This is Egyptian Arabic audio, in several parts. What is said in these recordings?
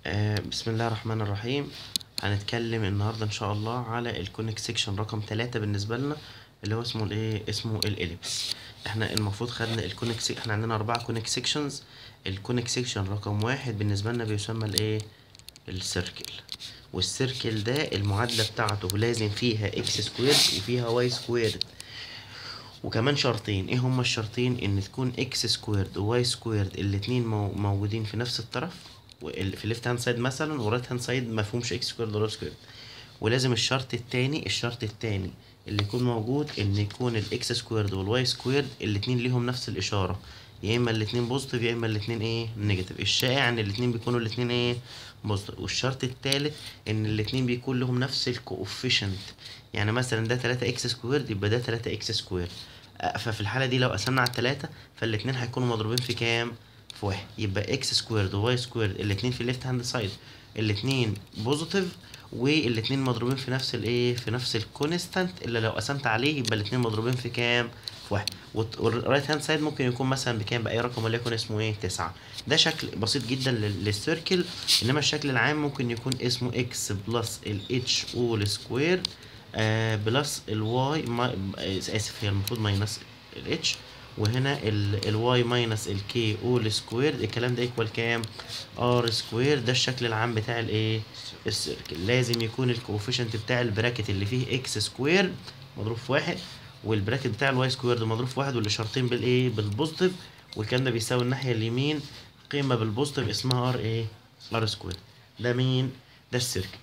آه بسم الله الرحمن الرحيم هنتكلم النهارده ان شاء الله على الكونكت سيكشن رقم ثلاثة بالنسبه لنا اللي هو اسمه الايه اسمه الاليبس احنا المفروض خدنا الكونكت احنا عندنا اربعة كونكت سيكشنز الكونكت سيكشن رقم واحد بالنسبه لنا بيسمى الايه السيركل والسيركل ده المعادله بتاعته لازم فيها اكس سكويرد وفيها واي سكويرد وكمان شرطين ايه هما الشرطين ان تكون اكس سكويرد وواي سكويرد الاتنين مو موجودين في نفس الطرف وال- في الليفت هاند سايد مثلا ورايت هاند سايد ما فيهمش اكس سكويرد ولا سكويرد ولازم الشرط التاني الشرط التاني اللي يكون موجود ان يكون الاكس سكويرد والواي سكويرد الاتنين ليهم نفس الاشاره يا اما الاتنين بوزيتيف يا اما الاتنين ايه نيجاتيف الشائع ان الاتنين بيكونوا الاتنين ايه بوزيتيف والشرط التالت ان الاتنين بيكون لهم نفس الكوفيشنت يعني مثلا ده 3 اكس سكويرد يبقى ده 3 اكس سكويرد أه، ففي الحاله دي لو قسمنا على التلاتة فالاتنين هيكونوا مضروبين في كام في واحد يبقى اكس سكويرد وواي سكويرد الاتنين في الليفت هاند سايد الاتنين بوزيتيف والاتنين مضروبين في نفس الايه في نفس الكونستانت الا لو قسمت عليه يبقى الاتنين مضروبين في كام في واحد والرايت هاند سايد ممكن يكون مثلا بكام باي رقم وليكن اسمه ايه تسعة ده شكل بسيط جدا لل- للسيركل انما الشكل العام ممكن يكون اسمه اكس بلس الاتش اول سكوير آه بلس الواي ما آه، اسف هي المفروض ماينس الاتش وهنا الواي ماينس الكي اول سكوير الكلام ده ايكوال كام ار سكوير ده الشكل العام بتاع الايه السيركل لازم يكون الكوفيشنت بتاع البراكت اللي فيه اكس سكوير مضروب في واحد والبراكت بتاع الواي سكوير ده مضروب في واحد والاشارتين بالايه بالبوزيتيف والكلام ده بيساوي الناحيه اليمين قيمه بالبوزيتيف اسمها ار ايه ار سكوير ده مين ده السيركل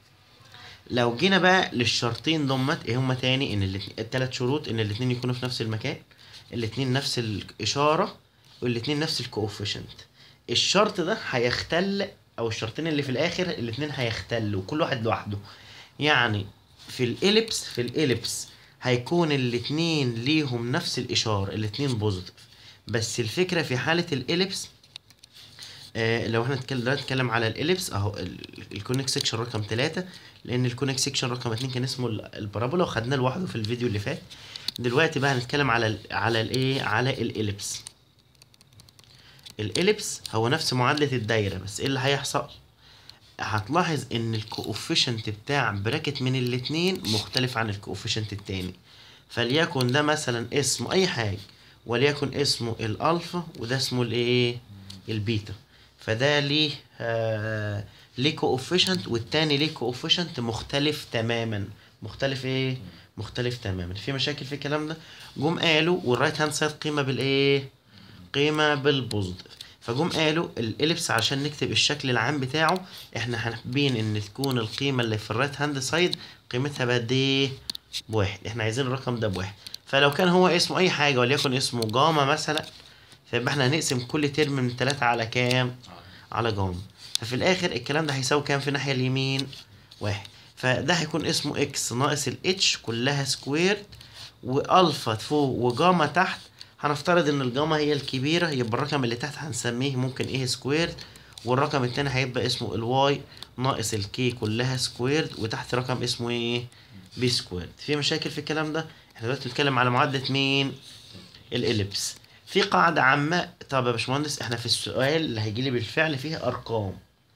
لو جينا بقى للشرطين دمت ايه هما تاني ان الاتنين التلات شروط ان الاتنين يكونوا في نفس المكان الاتنين نفس الاشاره والاتنين نفس الكوفيشنت الشرط ده هيختل او الشرطين اللي في الاخر الاتنين هيختلوا كل واحد لوحده يعني في الاليبس في الاليبس هيكون الاتنين ليهم نفس الاشاره الاتنين بوزيتيف بس الفكره في حاله الاليبس آه لو احنا نتكلم دلوقتي نتكلم على الاليبس اهو الكونكت سيكشن رقم ثلاثة لان الكونكت سيكشن رقم اتنين كان اسمه ال- البارابولا وخدناه لوحده في الفيديو اللي فات دلوقتي بقى هنتكلم على ال على الايه على الاليبس الاليبس هو نفس معادلة الدايرة بس ايه اللي هيحصل هتلاحظ ان الكوفيشنت بتاع براكت من الاتنين مختلف عن الكوفيشنت التاني فليكن ده مثلا اسمه اي حاجة وليكن اسمه الالفا وده اسمه الايه البيتا فده ليه آه ليه كوفيشنت والتاني ليه كوفيشنت مختلف تماما مختلف ايه مختلف تماما في مشاكل في الكلام ده جم قالوا والرايت هاند سايد قيمه بالايه قيمه بالبوزيتيف فجم قالوا الاليبس عشان نكتب الشكل العام بتاعه احنا حابين ان تكون القيمه اللي في الرايت هاند سايد قيمتها بقد ايه بواحد احنا عايزين الرقم ده بواحد فلو كان هو اسمه اي حاجه وليكن اسمه جاما مثلا فيبقى احنا هنقسم كل ترم من ثلاثة على كام على جاما ففي الاخر الكلام ده هيساوي كام في الناحيه اليمين واحد فده هيكون اسمه اكس ناقص الاتش كلها سكوير والفا فوق وجاما تحت هنفترض ان الجاما هي الكبيره يبقى الرقم اللي تحت هنسميه ممكن ايه سكوير والرقم التاني هيبقى اسمه الواي ناقص الكي كلها سكوير وتحت رقم اسمه ايه بي سكوير في مشاكل في الكلام ده احنا دلوقتي بنتكلم على معادله مين الاليبس في قاعده عامه طب يا باشمهندس احنا في السؤال اللي هيجي لي بالفعل فيه ارقام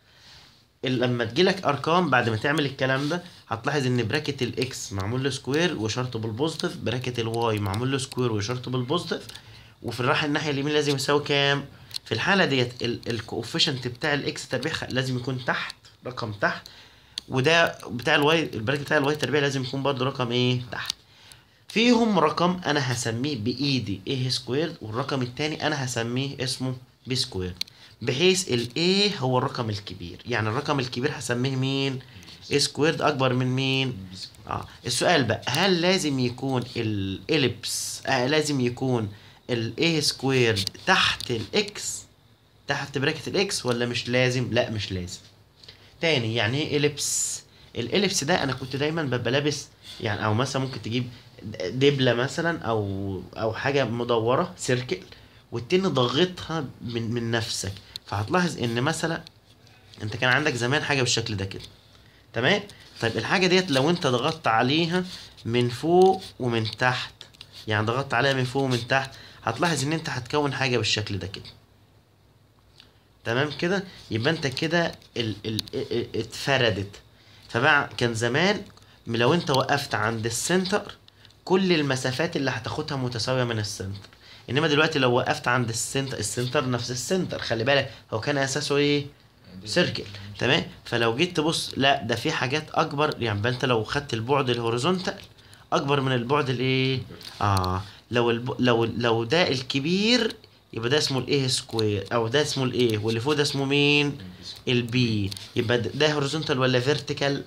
ال- لما تجيلك ارقام بعد ما تعمل الكلام ده هتلاحظ ان براكت الاكس معمول له سكوير وشرطه بالبوزيتيف براكت الواي معمول له سكوير وشرطه بالبوزيتيف وفي الراحه الناحيه اليمين لازم يساوي كام في الحاله ديت الكوفيشنت بتاع الاكس تربيع خ- لازم يكون تحت رقم تحت وده بتاع الواي البراكت بتاع الواي تربيع لازم يكون برضه رقم ايه تحت فيهم رقم انا هسميه بايدي ايه سكوير والرقم التاني انا هسميه اسمه بي سكوير بحيث الايه هو الرقم الكبير يعني الرقم الكبير هسميه مين ايه سكويرد اكبر من مين اه السؤال بقى هل لازم يكون الاليبس آه لازم يكون الايه سكوير تحت الاكس تحت براكت الاكس ولا مش لازم لا مش لازم تاني يعني ايه اليبس الاليبس ده انا كنت دايما ببقى لابس يعني او مثلا ممكن تجيب دبله مثلا او او حاجه مدوره سيركل والتاني ضغطها من من نفسك فهتلاحظ ان مثلا انت كان عندك زمان حاجه بالشكل ده كده تمام طيب الحاجه ديت لو انت ضغطت عليها من فوق ومن تحت يعني ضغطت عليها من فوق ومن تحت هتلاحظ ان انت هتكون حاجه بالشكل ده كده تمام كده يبقى انت كده ال... ال... ال... اتفردت فبقى كان زمان لو انت وقفت عند السنتر كل المسافات اللي هتاخدها متساويه من السنتر انما دلوقتي لو وقفت عند السنتر السنتر نفس السنتر خلي بالك هو كان اساسه ايه سيركل تمام فلو جيت تبص لا ده في حاجات اكبر يعني بقى انت لو خدت البعد الهوريزونتال اكبر من البعد الايه اه لو الب... لو لو ده الكبير يبقى ده اسمه الايه سكوير او ده اسمه الايه واللي فوق ده اسمه مين البي يبقى ده- ده هوريزونتال ولا فيرتيكال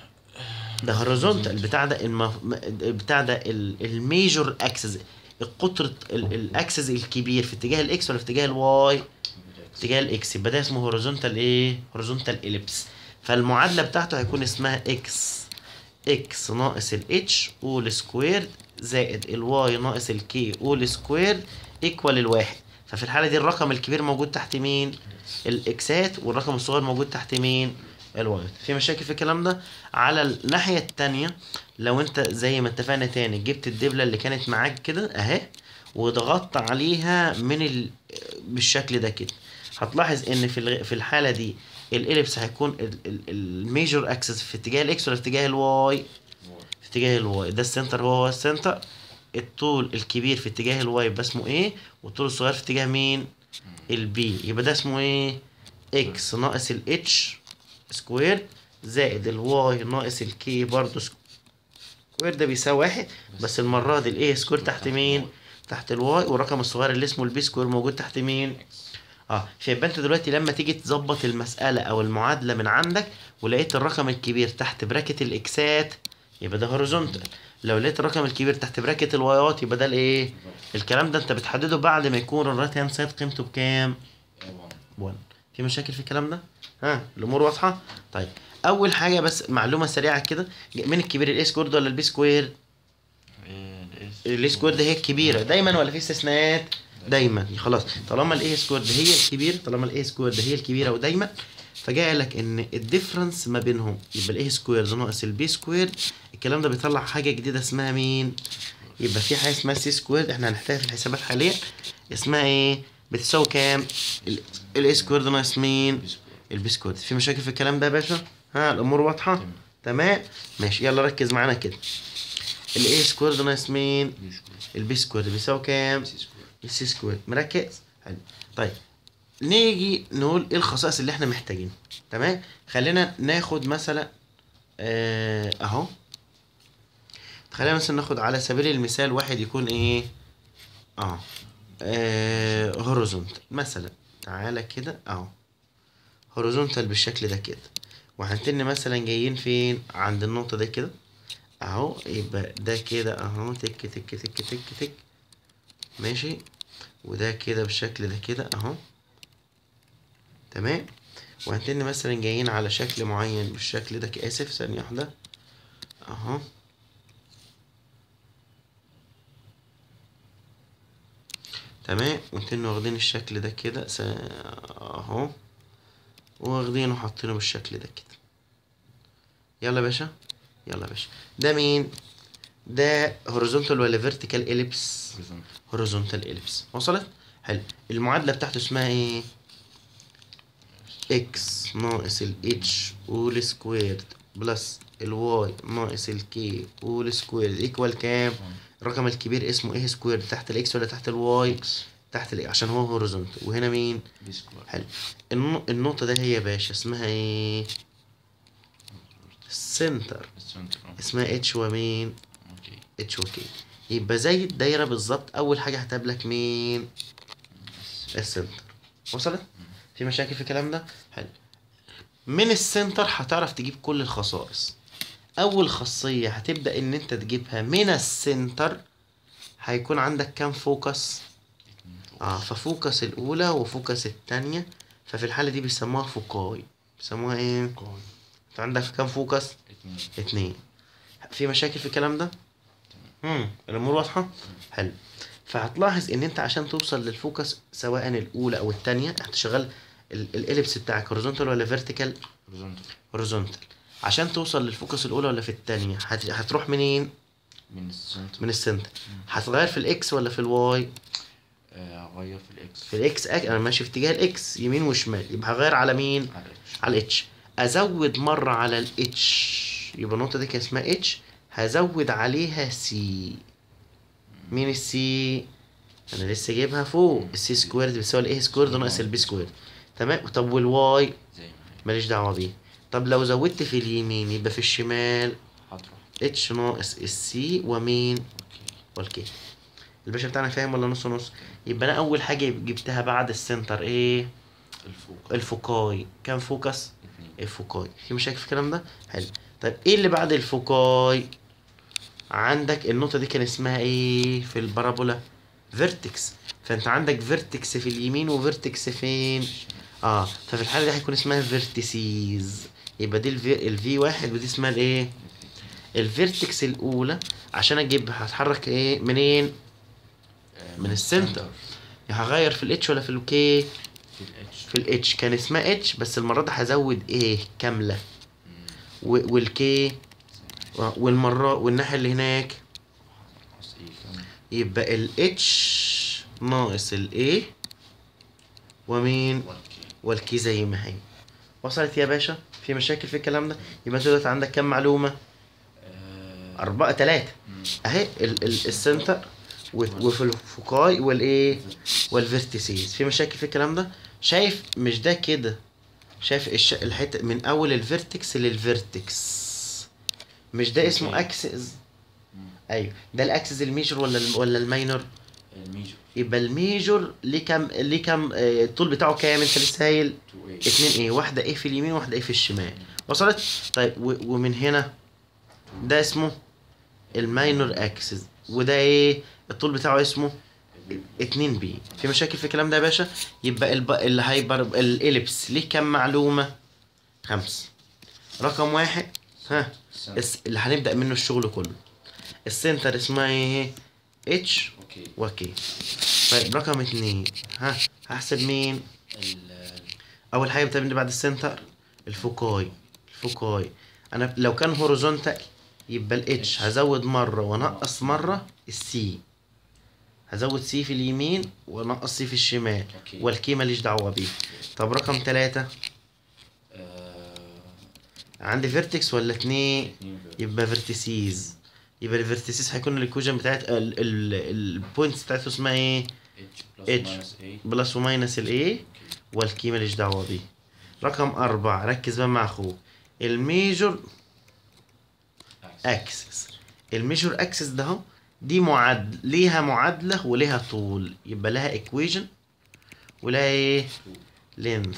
ده هوريزونتال بتاع ده المف... بتاع ده ال- الميجور اكسس القطر ال- الاكسس الكبير في اتجاه الاكس ولا في اتجاه الواي اتجاه الاكس يبقى ده اسمه هوريزونتال ايه هوريزونتال اليبس فالمعادله بتاعته هيكون اسمها اكس اكس ناقص الاتش اول سكوير زائد الواي ناقص الكي اول سكوير ايكوال الواحد ففي الحاله دي الرقم الكبير موجود تحت مين الاكسات والرقم الصغير موجود تحت مين الواي في مشاكل في الكلام ده على الناحيه التانية لو انت زي ما اتفقنا تاني جبت الدبله اللي كانت معاك كده اهي وضغطت عليها من ال... بالشكل ده كده هتلاحظ ان في الغ... في الحاله دي الاليبس هيكون ال- ال- الميجور اكسس في اتجاه الاكس ولا في اتجاه الواي في اتجاه الواي ده السنتر هو هو السنتر الطول الكبير في اتجاه الواي يبقى اسمه ايه والطول الصغير في اتجاه مين البي يبقى ده اسمه ايه اكس ناقص الاتش سكوير زائد الواي ناقص الكي برضه سكوير ده بيساوي واحد بس المرة دي الايه سكوير تحت مين تحت الواي والرقم الصغير اللي اسمه البي سكوير موجود تحت مين اه فيبقى انت دلوقتي لما تيجي تظبط المسألة او المعادلة من عندك ولقيت الرقم الكبير تحت براكت الاكسات يبقى ده هوريزونتال لو لقيت الرقم الكبير تحت براكت الوايات يبقى ده الايه الكلام ده انت بتحدده بعد ما يكون الرايت هاند سايد قيمته بكام 1 في مشاكل في الكلام ده ها الامور واضحه طيب اول حاجه بس معلومه سريعه كده مين الكبير الاي سكوير ولا البي سكوير الاي سكوير ده هي الكبيره دايما ولا في استثناءات دايما خلاص طالما الاي سكوير ده هي الكبير طالما الاي سكوير ده هي الكبيره ودايما فجاء قال لك ان الديفرنس ما بينهم يبقى الاي سكوير ده ناقص البي سكوير الكلام ده بيطلع حاجه جديده اسمها مين يبقى في حاجه اسمها سي سكوير احنا هنحتاجها في الحسابات حاليا اسمها ايه بتساوي كام الاي سكوير ده ناقص مين البي سكوير في مشاكل في الكلام ده يا باشا ها الامور واضحه تمام. تمام ماشي يلا ركز معانا كده الاي سكوير ده ناقص مين البي سكوير بيساوي كام السي سكوير مركز حلو طيب نيجي نقول ايه الخصائص اللي احنا محتاجينها تمام خلينا ناخد مثلا آه اهو خلينا مثلا ناخد على سبيل المثال واحد يكون ايه اه, آه هوريزونتال مثلا تعالى كده اهو هوريزونتال بالشكل ده كده وهنتن مثلا جايين فين عند النقطة دي كده اهو يبقى ده كده اهو تك تك تك تك تك ماشي وده كده بالشكل ده كده اهو تمام وهنتن مثلا جايين على شكل معين بالشكل ده ك- اسف ثانية واحدة اهو تمام ونتن واخدين الشكل ده كده س- اهو واخدينه وحاطينه بالشكل ده كده يلا يا باشا يلا يا باشا ده مين ده هوريزونتال ولا فيرتيكال اليبس هوريزونتال اليبس وصلت حلو المعادله بتاعته اسمها ايه اكس ناقص الاتش اول سكويرد بلس الواي ناقص الكي اول سكويرد ايكوال كام الرقم الكبير اسمه ايه سكويرد تحت الاكس ولا تحت الواي تحت الاكس عشان هو هوريزونتال وهنا مين حلو النو- النقطه ده هي يا باشا اسمها ايه السنتر اسمها اتش ومين اتش وكي يبقى زي الدايره بالظبط اول حاجه هتقابلك مين السنتر وصلت في مشاكل في الكلام ده حلو من السنتر هتعرف تجيب كل الخصائص اول خاصيه هتبدا ان انت تجيبها من السنتر هيكون عندك كام فوكس اه ففوكس الاولى وفوكس التانية ففي الحاله دي بيسموها فوكاي بيسموها ايه انت عندك كام فوكس اتنين في مشاكل في الكلام ده امم الامور واضحه حلو فهتلاحظ ان انت عشان توصل للفوكس سواء الاولى او الثانيه هتشغل الاليبس بتاعك هوريزونتال ولا فيرتيكال هوريزونتال عشان توصل للفوكس الاولى ولا في الثانيه هتروح منين من السنتر من السنتر هتغير في الاكس ولا في الواي آه، اغير في الاكس في الاكس أك... انا ماشي في اتجاه الاكس يمين وشمال يبقى هغير على مين على الاتش على الاتش ازود مره على الاتش يبقى النقطه دي كان اسمها اتش هزود عليها سي مين السي انا لسه جايبها فوق السي سكويرد بيساوي الايه سكويرد ناقص البي سكويرد تمام طب والواي زي ما هي ماليش دعوه بيه طب لو زودت في اليمين يبقى في الشمال هتروح اتش ناقص السي ومين اوكي والكي الباشا بتاعنا فاهم ولا نص نص يبقى انا اول حاجه جبتها بعد السنتر ايه الفوق الفوكاي كام فوكس اتنين الفوكاي في مشاكل في الكلام ده حلو طيب ايه اللي بعد الفوكاي عندك النقطه دي كان اسمها ايه في البارابولا فيرتكس فانت عندك فيرتكس في اليمين وفيرتكس فين اه ففي الحاله دي هيكون اسمها فيرتيسيز يبقى دي الفي الفي واحد ودي اسمها الايه الفيرتكس الاولى عشان اجيب هتحرك ايه منين آه، من السنتر. هغير في الاتش ولا في الكي في الاتش في الاتش كان اسمها اتش بس المره دي هزود ايه كامله مم. و- والكي زي ما هي. والمره والناحيه اللي هناك ناقص ايه كمان يبقى الاتش ناقص الايه ومين والكي والكي زي ما هي وصلت يا باشا في مشاكل في الكلام ده يبقى انت دلوقتي عندك كام معلومه آه، أربعة تلاتة مم. أهي ال ال السنتر و- وفي الفوكاي والإيه والفيرتيسيز في مشاكل في الكلام ده شايف مش ده كده شايف الش... الحتة من أول الفيرتكس للفيرتكس مش ده اسمه أوكي. أكسس مم. أيوه ده الأكسس الميجر ولا الم... ولا الماينر الميجر يبقى الميجر ليه كام ليه كام آه، الطول بتاعه كام أنت لسه قايل 2 a اتنين ايه واحدة ايه في اليمين واحدة ايه في الشمال وصلت طيب و... ومن هنا ده اسمه الماينور اكسس وده ايه الطول بتاعه اسمه 2 بي في مشاكل في الكلام ده يا باشا يبقى الب... الهايبر الاليبس ليه كام معلومة خمس رقم واحد ها السنتر. الس... اللي هنبدأ منه الشغل كله السنتر اسمها ايه اتش اوكي وكي طيب رقم اتنين ها هحسب مين ال- اول حاجه بتعمل بعد السنتر الفوكاي الفوكاي انا لو كان هوريزونتال يبقى الاتش هزود مره وانقص مره السي هزود سي في اليمين وانقص سي في الشمال اوكي والكي ماليش دعوه بيه طب رقم ثلاثة آه، عندي فيرتكس ولا اتنين اتنين فيرتكس. يبقى فيرتيسيز يبقى الفيرتيسيز هيكون الايكويشن بتاعت البوينتس بتاعته اسمها ايه اتش H. بلس ماينس a بلس وماينس الايه اوكي والكي ماليش دعوه بيه رقم أربعة ركز بقى مع أخوك الميجور اكسس الميجور اكسس ده اهو دي معادل ليها معادله وليها طول يبقى لها ايكويجن ولها ايه لينث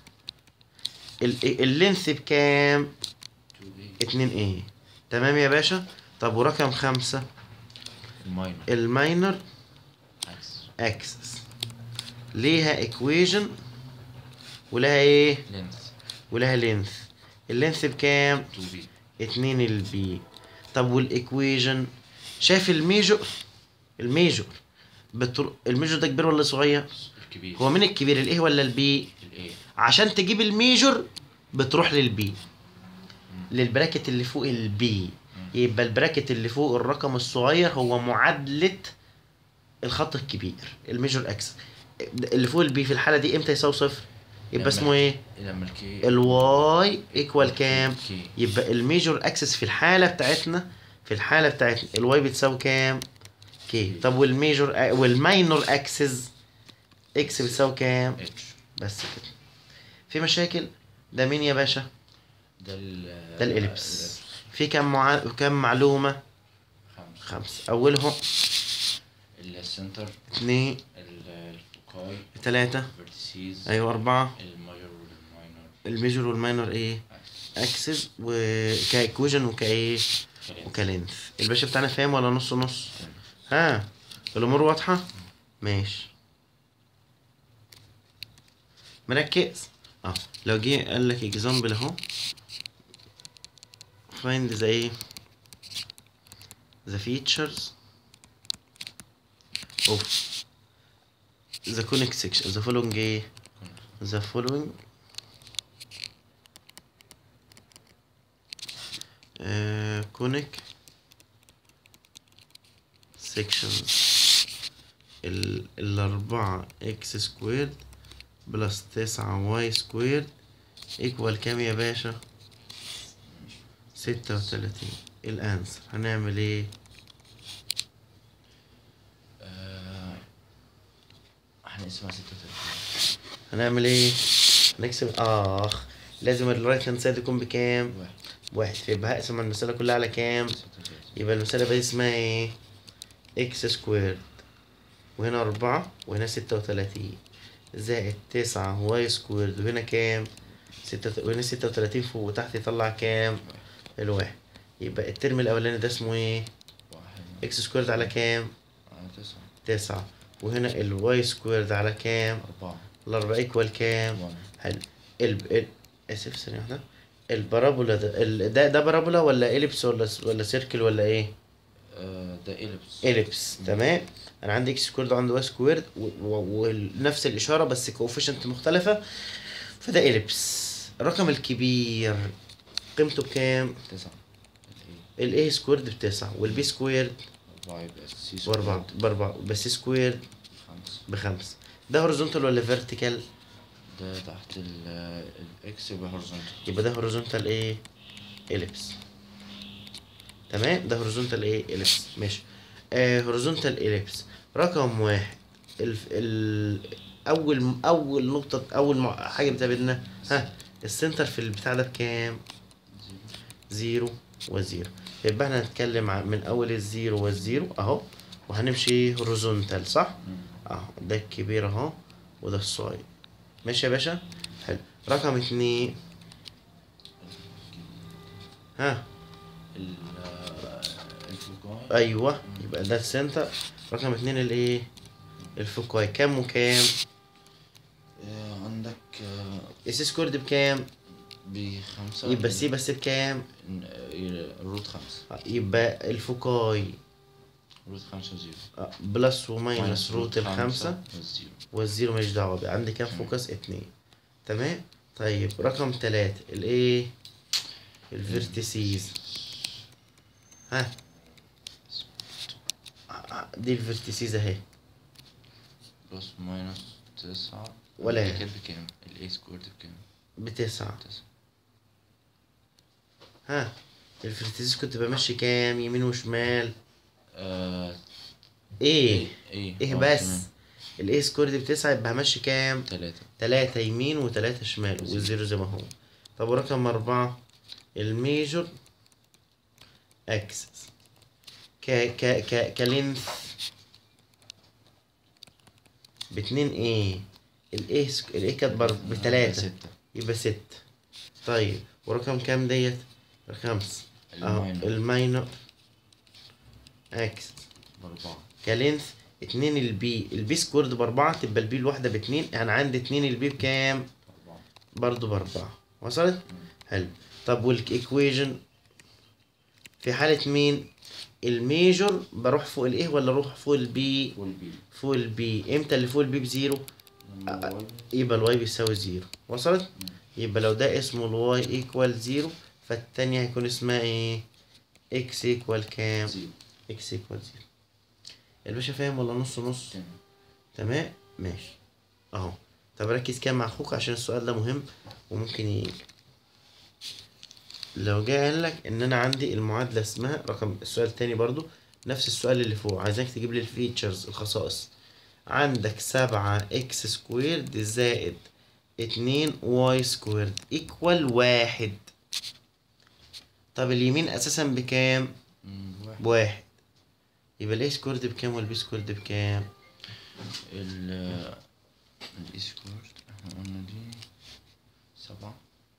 اللينث بكام 2 a اتنين ايه تمام يا باشا طب ورقم خمسة الماينر الماينر اكس اكسس ليها ايكويجن ولها ايه لينث ولها لينث اللينث بكام 2 b اتنين البي طب والايكويجن شايف الميجور الميجور بتر... الميجور ده كبير ولا صغير الكبير هو مين الكبير الايه ولا البي الاي عشان تجيب الميجور بتروح للبي للبراكت اللي فوق البي يبقى البراكت اللي فوق الرقم الصغير هو معادلة الخط الكبير الميجور اكس اللي فوق البي في الحالة دي امتى يساوي صفر يبقى لما- اسمه ايه لما الكي الواي ايكوال كام كي يبقى الميجور اكسس في الحالة بتاعتنا في الحالة بتاعتنا الواي بتساوي كام كي طب والميجور والماينور اكسس اكس بتساوي كام اتش بس كده في مشاكل ده مين يا باشا ده ال ده الإليبس. في كام مع... كام معلومة خمسة خمسة أولهم السنتر اتنين الفوكاي تلاتة فيرتيسيز أيوة أربعة المايور والماينر الميجور والماينور إيه أكسس وكايكوجن وكايه كلام. وكالينث الباشا بتاعنا فاهم ولا نص نص ها الأمور واضحة ماشي مركز اه لو جه قال لك اكزامبل اهو find the ايه the features of the conic section the following ايه the following uh, conic sections ال الأربعة إكس سكويرد بلس تسعة واي سكويرد إيكوال كام يا باشا؟ ستة وتلاتين الأنسر هنعمل إيه؟ آه، هنقسمها ستة وتلاتين هنعمل إيه؟ نكسب آخ لازم الرايت هاند سايد يكون بكام؟ واحد واحد فيبقى هقسم المسألة كلها على كام؟ ستة وتلاتين يبقى المسألة بقى اسمها ايه؟ اكس سكويرد وهنا أربعة وهنا ستة وتلاتين زائد تسعة واي سكويرد وهنا كام؟ ستة وهنا ستة وتلاتين فوق وتحت يطلع كام؟ الواحد يبقى الترم الأولاني ده اسمه ايه؟ واحد اكس سكويرد على كام؟ على تسعة تسعة وهنا الواي سكويرد على كام؟ أربعة الأربعة ايكوال كام؟ واحد حلو ال ال اسف ثانية واحدة البارابولا ده ال... ده ده بارابولا ولا اليبس ولا ولا سيركل ولا ايه؟ آه، ده إليبس اليبس تمام انا عندي اكس سكويرد وعندي واي سكويرد و- و- ونفس الاشاره بس كوفيشنت مختلفه فده اليبس الرقم الكبير قيمته بكام تسعة الإيه الاي سكويرد بتسعة والبي سكويرد أربعة يبقى سي باربعة باربعة بس سكويرد خمسة بخمسة ده هوريزونتال ولا فيرتيكال ده تحت ال الإكس يبقى هورزونتال يبقى ده هوريزونتال ايه اليبس تمام ده هوريزونتال ايه اليبس ماشي آه هوريزونتال اليبس رقم واحد ال ال اول اول نقطة اول مع- حاجة بتقابلنا ها السنتر في البتاع ده بكام زيرو وزيرو يبقى احنا هنتكلم عن- من اول الزيرو والزيرو اهو وهنمشي هوريزونتال صح اهو ده الكبير اهو وده الصغير ماشي يا باشا حلو رقم اتنين ها ال آه، الفوقاي ايوه يبقى ده السنتر رقم اتنين الايه الفوكاي كام وكام آه، عندك آه، اس سكويرد بكام بخمسة يبقى سي بس بكام آه، روت خمسة يبقى الفوكاي روت خمسة وزيرو آه، بلس وماينس روت الخمسة والزيرو والزيرو ماليش دعوة بيه عندي كام فوكس اتنين تمام طيب رقم تلاتة الايه الفيرتيسيز ها آه، دي الفيرتيسيز اهي بلس ماينس تسعة ولا دي كانت بكام؟ الاي سكويرد بكام؟ بتسعة تسعة ها الفيرتيسيز كنت بمشي كام يمين وشمال آه ايه ايه ايه آه، بس تمام. الايه سكور دي بتسعة يبقى همشي كام تلاتة تلاتة يمين وتلاتة شمال والزيرو زي ما هو طب ورقم أربعة الميجور اكسس ك ك ك كلينث باتنين ايه الايه سك... الايه كانت بر- بتلاتة ستة يبقى ست طيب ورقم كام ديت خمسة اهو الماينر الماينر اكسس بأربعة كلينث اتنين البي البي سكورد باربعة تبقى البي الواحدة باتنين يعني عندي اتنين البي بكام أربعة برضو باربعة وصلت حلو طب والايكويجن في حالة مين الميجور بروح فوق الايه ولا اروح فوق البي فول بي فوق البي امتى اللي فوق البي بزيرو لما الواي يبقى الواي بيساوي زيرو وصلت يبقى لو ده اسمه الواي ايكوال زيرو فالتانية هيكون اسمها ايه اكس ايكوال كام زيرو اكس ايكوال زيرو الباشا فاهم ولا نص نص تمام تمام ماشي اهو طب ركز كده مع اخوك عشان السؤال ده مهم وممكن يجي لو جه قال لك ان انا عندي المعادله اسمها رقم السؤال التاني برضو نفس السؤال اللي فوق عايزك تجيب لي الفيتشرز الخصائص عندك سبعة اكس سكويرد زائد اتنين واي سكويرد ايكوال واحد طب اليمين اساسا بكام مم، واحد بواحد يبقى الاي سكويرد بكام والبي سكويرد بكام ال الاي سكويرد احنا قلنا دي سبعة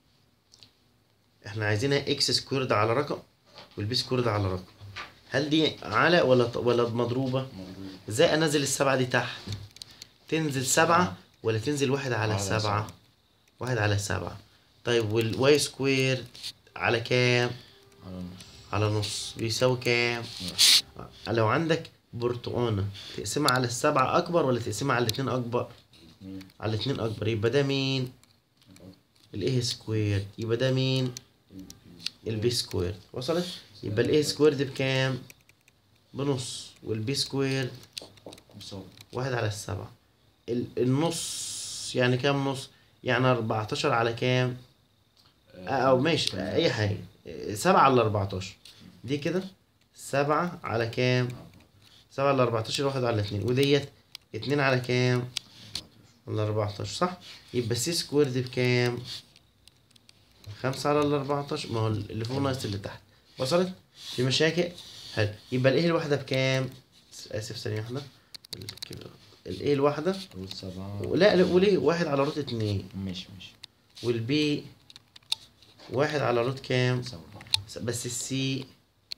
احنا عايزينها اكس سكويرد على رقم والبي سكويرد على رقم هل دي على ولا ولا مضروبة مضروب ازاي انزل السبعة دي تحت تنزل سبعة ولا تنزل واحد على على سبعة سبعة. واحد على سبعة طيب والواي سكويرد على كام على نص على نص بيساوي كام واحد. لو عندك برتقانة تقسمها على السبعة أكبر ولا تقسمها على الاتنين أكبر اتنين على الاتنين أكبر يبقى ده مين الايه سكوير يبقى ده مين البي سكوير وصلت يبقى الايه سكوير دي بكام بنص والبي سكوير مساوي واحد على السبعة ال- النص يعني كام نص يعني أربعتاشر على كام آه، أو ماشي آه، أي حاجة آه، سبعة على أربعتاشر دي كده سبعة على كام سبعة على أربعتاشر واحد على اتنين وديت اتنين على كام على أربعتاشر صح يبقى سي سكويرد بكام خمسة على الأربعتاشر ما هو اللي فوق ناقص اللي تحت وصلت في مشاكل حلو يبقى الايه الواحدة بكام آسف ثانية واحدة الك- الايه الواحدة روت سبعة لا لا وليه واحد على روت اتنين ماشي ماشي والبي واحد على روت كام سبعة بس السي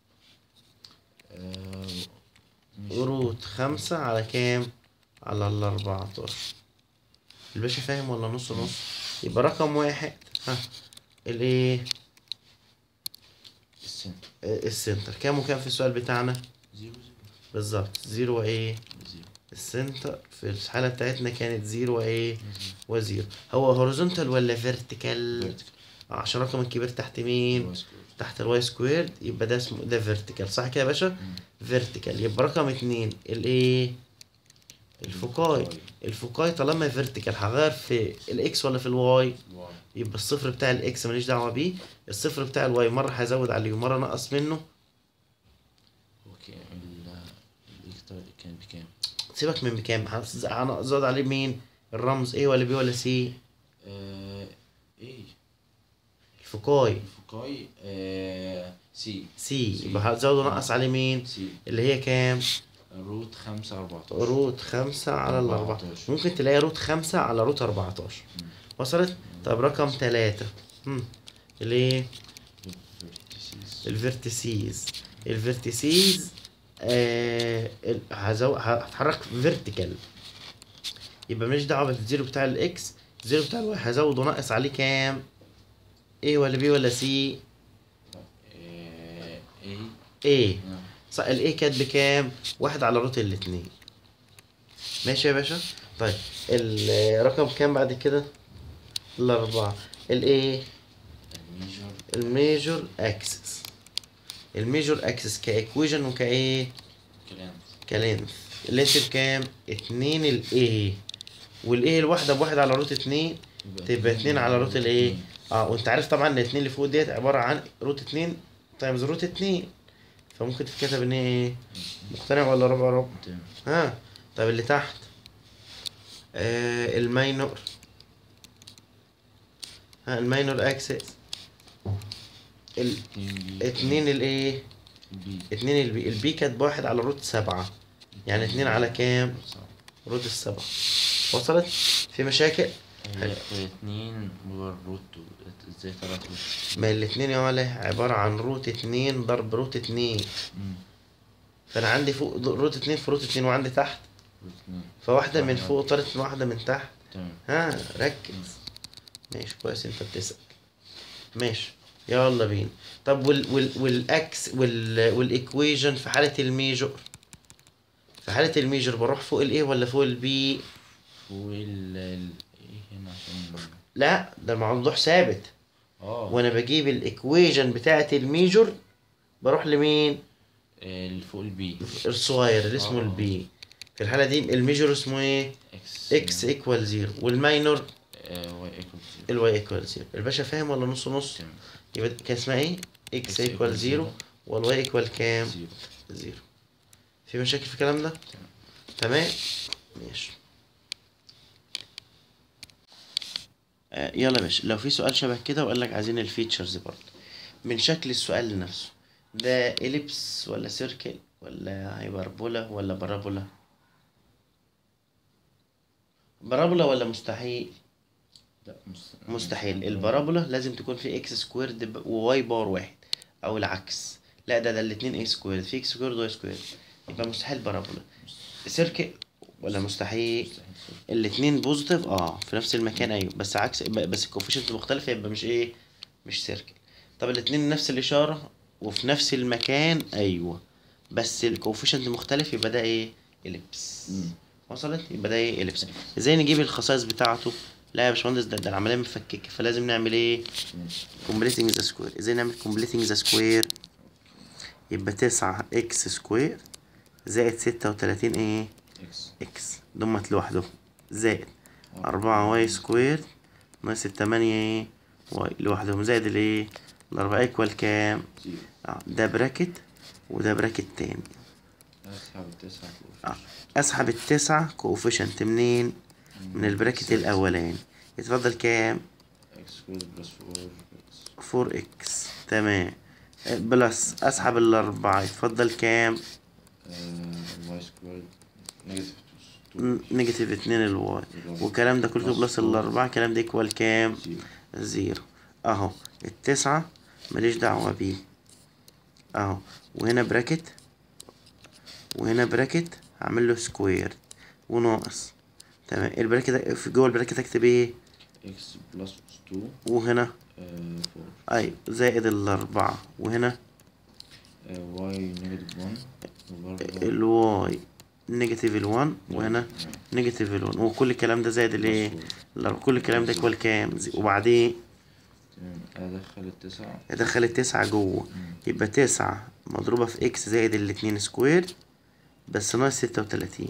آه، ماشي. روت خمسة على كام على الأربعتاشر الباشا فاهم ولا نص نص يبقى رقم واحد ها الايه السن آه، السنتر كام وكام في السؤال بتاعنا زيرو زيرو بالظبط زيرو وايه زيرو السنتر في الحالة بتاعتنا كانت زيرو وايه زيرو. وزيرو هو هوريزونتال ولا فيرتيكال Vertical. عشان الرقم الكبير تحت مين Voice code. تحت الواي سكوير يبقى ده اسمه ده فيرتيكال صح كده يا باشا مم. فيرتيكال يبقى رقم اتنين الايه الفوكاي الفوكاي. الفوكاي طالما فيرتيكال هغير في الاكس ولا في الواي واي يبقى الصفر بتاع الاكس ماليش دعوه بيه الصفر بتاع الواي مره هزود عليه ومره نقص منه اوكي ال الاكتر كان بكام؟ سيبك من بكام هز- هنزود عليه مين الرمز ايه ولا بي ولا سي آه ايه الفوكاي الفوكاي آه سي سي سي. يبقى هزود ونقص عليه مين سي اللي هي كام روت خمسة أربعتاشر روت خمسة على الأربعة 14. ممكن تلاقي روت خمسة على روت أربعتاشر مم. وصلت طب رقم تلاتة هم. الايه vertices. الفيرتيسيز الفيرتيسيز آه ال- هزو... هتحرك فيرتيكال يبقى ماليش دعوه بالزيرو بتاع الاكس الزيرو بتاع الواي هزود ونقص عليه كام ايه ولا بي ولا سي آه ايه ايه نعم. صح الايه كانت بكام واحد على روت الاتنين ماشي يا باشا طيب الرقم كام بعد كده الاربعة الايه الميجر الميجور اكسس الميجور اكسس كايكويجن وكايه كلام كلينث اللينث بكام اتنين الايه والايه الواحدة بواحد على روت اتنين تبقى اتنين على روت الايه اه وانت عارف طبعا ان اتنين اللي فوق ديت عبارة عن روت اتنين تايمز روت اتنين فممكن تتكتب ان هي ايه مقتنع ولا ربع ربع تمام ها طب اللي تحت آه الماينور ها الماينور اكسس ال... اتنين بي اتنين الايه بي اتنين البي البي كانت بواحد على روت سبعة يعني اتنين على كام صح. روت السبعة وصلت في مشاكل هي اتنين والروت ازاي طلعت روت ما الاتنين يا ولا عبارة عن روت اتنين ضرب روت اتنين مم. فانا عندي فوق روت اتنين في روت اتنين وعندي تحت روت اتنين فواحدة من واحدة. فوق طارت من واحدة من تحت تمام ها ركز ماشي كويس انت بتسأل ماشي يلا بينا طب وال وال والاكس وال والايكويجن في حالة الميجور في حالة الميجور بروح فوق الايه ولا فوق البي فوق ال ال- ايه هنا عشان لا ده الموضوع ثابت اه وانا بجيب الايكويجن بتاعة الميجور بروح لمين آه، اللي فوق البي الصغير اللي اسمه آه. البي في الحالة دي الميجور اسمه ايه اكس اكس ايكوال زيرو والماينور واي ايكوال زيرو الواي ايكوال زيرو الباشا فاهم ولا نص نص تمام يبقى كان اسمها ايه اكس X ايكوال equal زيرو zero. والواي ايكوال كام زيرو زيرو في مشاكل في الكلام ده تمام ماشي آه يلا يا باشا لو في سؤال شبه كده وقال لك عايزين الفيتشرز برضه من شكل السؤال نفسه ده إليبس ولا سيركل ولا هيبربولا ولا بارابولا بارابولا ولا مستحيل لا مست- مستحيل البارابولا لازم تكون في اكس سكويرد وواي باور واحد او العكس لا ده ده الاتنين اكس سكويرد في اكس سكويرد وواي سكويرد يبقى مستحيل بارابولا سيركل ولا مستحيل مستحيل صفر. الاتنين بوزيتيف اه في نفس المكان ايوه بس عكس ب- بس الكوفيشنت مختلفة يبقى مش ايه مش سيركل طب الاتنين نفس الاشارة وفي نفس المكان ايوه بس الكوفيشنت مختلف يبقى ده ايه اليبس مم. وصلت يبقى ده ايه اليبس ازاي نجيب الخصائص بتاعته لا يا باشمهندس ده, ده العمليه مفككه فلازم نعمل ايه ماشي. كومبليتنج ذا سكوير ازاي نعمل كومبليتنج ذا سكوير يبقى تسعة اكس سكوير زائد ستة وتلاتين ايه اكس اكس دمت لوحده زائد أربعة واي سكوير ناقص التمانية ايه واي لوحدهم زائد الايه الأربعة ايكوال كام زيرو اه ده براكت وده براكت تاني اسحب التسعة اه اسحب التسعة كوفيشنت منين من البراكت الأولاني يتفضل كام اكس سكوير بلس فور اكس فور اكس تمام آه، بلس اسحب الأربعة يتفضل كام واي سكوير نيجاتيف ن- نيجاتيف اتنين الواي والكلام ده كله بلس الأربعة الكلام ده يكوال كام زيرو زيرو اهو التسعة ماليش دعوة بيه اهو وهنا براكت وهنا براكت هعمل له سكوير وناقص تمام البراكت ده- في جوه البراكت اكتب ايه اكس بلس 2 وهنا فور ايوه زائد الاربعة وهنا واي نيجاتيف 1 وبرضه الواي نيجاتيف الوان وهنا نيجاتيف الوان وكل الكلام ده زائد الايه الأربعة. كل الكلام ده يكوال كام زي- وبعدين تمام ادخل التسعة ادخل التسعة جوه يبقى تسعة مضروبة في اكس زائد الاتنين سكوير بس ناقص ستة وتلاتين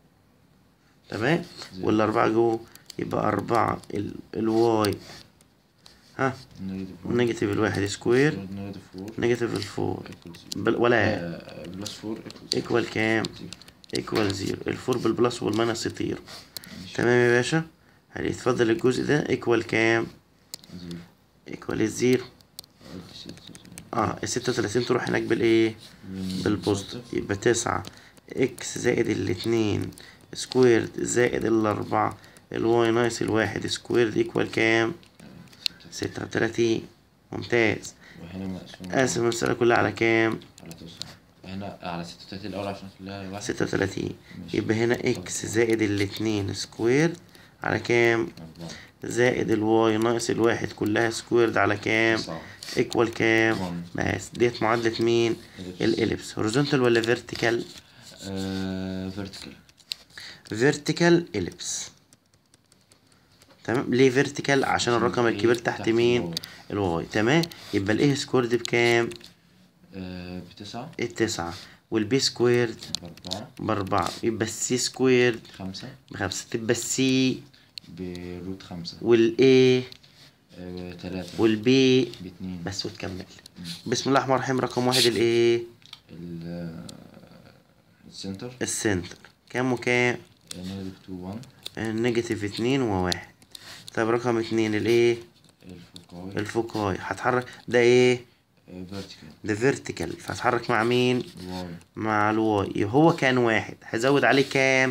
تمام زائد. والأربعة جوه يبقى أربعة ال... الواي ها نيجاتيف 1 نيجاتيف الواحد سكوير نيجاتيف 4 نيجاتيف الفور ايكوال زيرو بل... ولا آه، بلس 4 ايكوال ايكوال كام زيرو ايكوال زيرو الفور بالبلس والماينس يطير ماشي. تمام يا باشا هيتفضل الجزء ده ايكوال كام زيرو ايكوال الزيرو قلت ستة اه الستة وتلاتين تروح هناك بالايه من بالبوزيتيف positive. يبقى تسعة اكس زائد الاتنين سكويرد زائد الأربعة الواي ناقص الواحد سكويرد ايكوال كام؟ ستة. ستة وتلاتين ممتاز وهنا مقسوم قاسم المسألة كلها على كام؟ على تسعة هنا على ستة وتلاتين الأول عشان نخليها واحد ستة وتلاتين ماشي. يبقى هنا اكس زائد الاتنين سكويرد على كام؟ أربعة زائد الواي ناقص الواحد كلها سكويرد على كام؟ تسعة ايكوال كام؟ One. بس ديت معادلة مين؟ Ellipse. الإليبس هوريزونتال ولا فيرتيكال؟ آه فيرتيكال فيرتيكال إليبس تمام ليه فيرتيكال عشان الرقم الكبير تحت مين الواي تمام يبقى الايه سكويرد بكام آه بتسعة التسعة والبي سكويرد بأربعة بأربعة يبقى السي سكويرد خمسة بخمسة تبقى السي بروت خمسة والاي آه تلاتة والبي باتنين بس وتكمل بسم الله الرحمن الرحيم رقم واحد الايه ال آه، السنتر السنتر كام وكام نيجاتيف تو وان نيجاتيف اتنين وواحد طب رقم اتنين الايه الفوقاي الفوقاي هتحرك ده ايه فيرتيكال ده فيرتيكال فهتحرك مع مين واي مع الواي هو كان واحد هزود عليه كام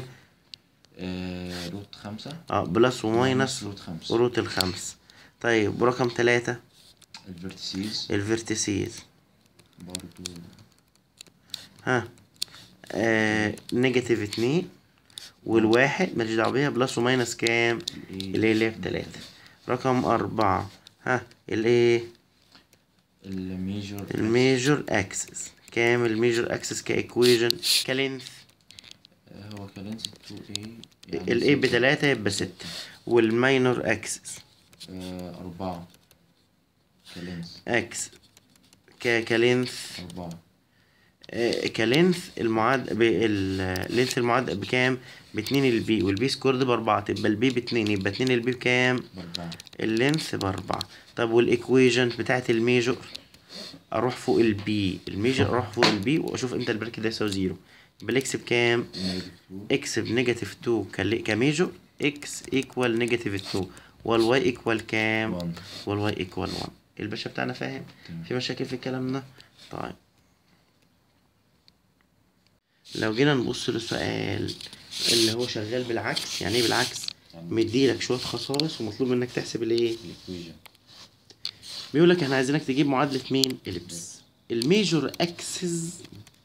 آه روت خمسة اه بلس وماينس روت خمسة روت الخمس طيب ورقم تلاتة الفيرتيسيز الفيرتيسيز برضو ها آه نيجاتيف اتنين والواحد ماليش دعوة بيها بلس وماينس كام الايه اللي هي بتلاتة رقم أربعة ها الايه الميجور الميجور اكسس كام الميجور اكسس كايكويجن كلينث هو كلينس 2 اي الايه بتلاتة يبقى ستة والماينور اكسس آه أربعة كلينس اكس ك كلينث أربعة آه، كلينث المعاد ب... اللينث المعاد بكام باتنين البي والبي سكورد باربعة تبقى البي باتنين يبقى اتنين البي بكام بأربعة اللينث باربعة طب والايكويجن بتاعت الميجور اروح فوق البي الميجور اروح فوق البي واشوف امتى البريك ده يساوي زيرو يبقى الاكس بكام نيجاتيف 2 اكس بنيجاتيف 2 كل- كميجور اكس ايكوال نيجاتيف 2 والواي ايكوال كام 1 والواي ايكوال 1 الباشا بتاعنا فاهم تمام. في مشاكل في الكلام ده طيب لو جينا نبص للسؤال اللي هو شغال بالعكس يعني ايه بالعكس مديلك شويه خصائص ومطلوب منك تحسب الايه الإكويجن بيقول لك احنا عايزينك تجيب معادله مين اليبس الميجور اكسس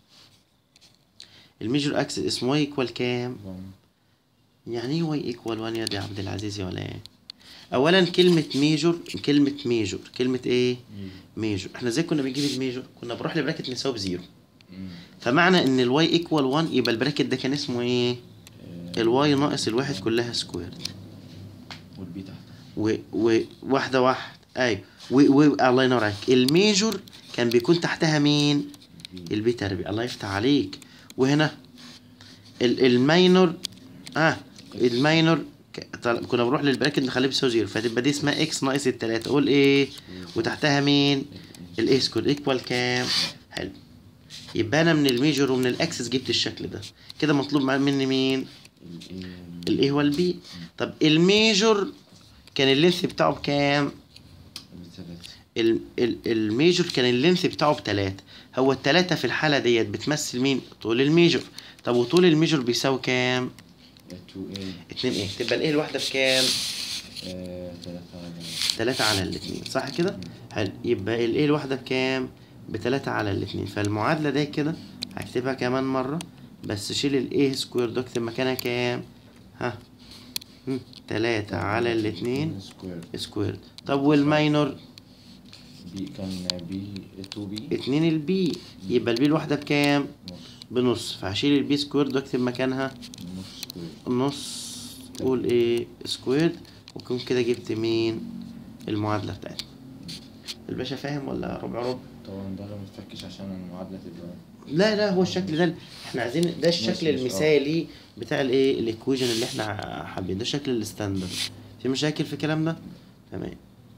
الميجور اكسس اسمه واي ايكوال كام 1 يعني ايه واي ايكوال 1 يا دي عبد العزيز يا ولا ايه اولا كلمه ميجور كلمه ميجور كلمه ايه ميجور احنا ازاي كنا بنجيب الميجور كنا بنروح لبراكت نساوي بزيرو فمعنى ان الواي ايكوال 1 يبقى البراكت ده كان اسمه ايه الواي ناقص الواحد كلها سكوير والبي تحت و... وواحده واحده ايوه و... و... الله ينور عليك الميجور كان بيكون تحتها مين البي البي تربيع الله يفتح عليك وهنا ال- الماينور اه الماينور ك- طل- كنا بنروح للبراكت نخليه بيساوي زيرو فتبقى دي اسمها اكس ناقص التلاتة قول ايه وتحتها مين الاي سكوير ايكوال كام حلو يبقى انا من الميجور ومن الاكسس جبت الشكل ده كده مطلوب مع- مني مين الايه هو البي طب الميجور كان اللينث بتاعه بكام بثلاثة ال- ال- الميجور كان اللينث بتاعه بتلاتة هو التلاتة في الحالة ديت بتمثل مين طول الميجور طب وطول الميجور بيساوي كام 2 A اتنين ايه تبقى الايه الواحدة بكام آه، ثلاثة على تلاتة على الاتنين صح كده حلو يبقى الايه الواحدة بكام بتلاتة على الاتنين فالمعادلة دي كده هكتبها كمان مرة بس شيل الايه سكوير ده اكتب مكانها كام ها هم، تلاتة على الاتنين سكوير سكوير طب والماينور بي كان بي 2 بي اتنين البي يبقى البي الواحدة بكام نص بنص فهشيل البي سكوير ده اكتب مكانها نص سكوير نص قول ايه سكوير وكون كده جبت مين المعادلة بتاعتنا الباشا فاهم ولا ربع ربع طبعا ده لو متفكش عشان المعادلة تبقى لا لا هو الشكل ده احنا عايزين ده الشكل ماشي، ماشي، اه. المثالي بتاع الايه الايكويجن اللي احنا حابين ده الشكل الستاندرد في مشاكل في الكلام ده تمام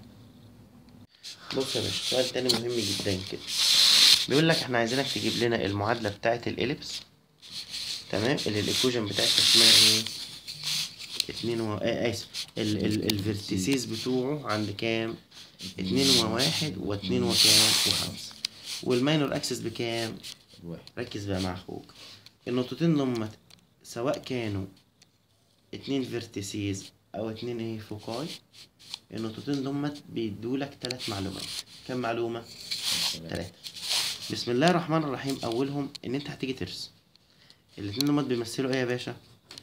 بص يا باشا سؤال تاني مهم جدا كده بيقول لك احنا عايزينك تجيب لنا المعادله بتاعه الاليبس تمام اللي الايكويجن بتاعتها اسمها ايه اتنين و... آه اسف ال... ال... الفيرتيسيز بتوعه عند كام اتنين وواحد واتنين وكام وخمسة والماينور اكسس بكام واحد ركز بقى مع اخوك النقطتين دول سواء كانوا اتنين فيرتيسيز او اتنين ايه فوكاي النقطتين دول بيدولك تلات معلومات كم معلومة؟ تلاتة بسم الله الرحمن الرحيم اولهم ان انت هتيجي ترسم الاتنين دول بيمثلوا ايه يا باشا؟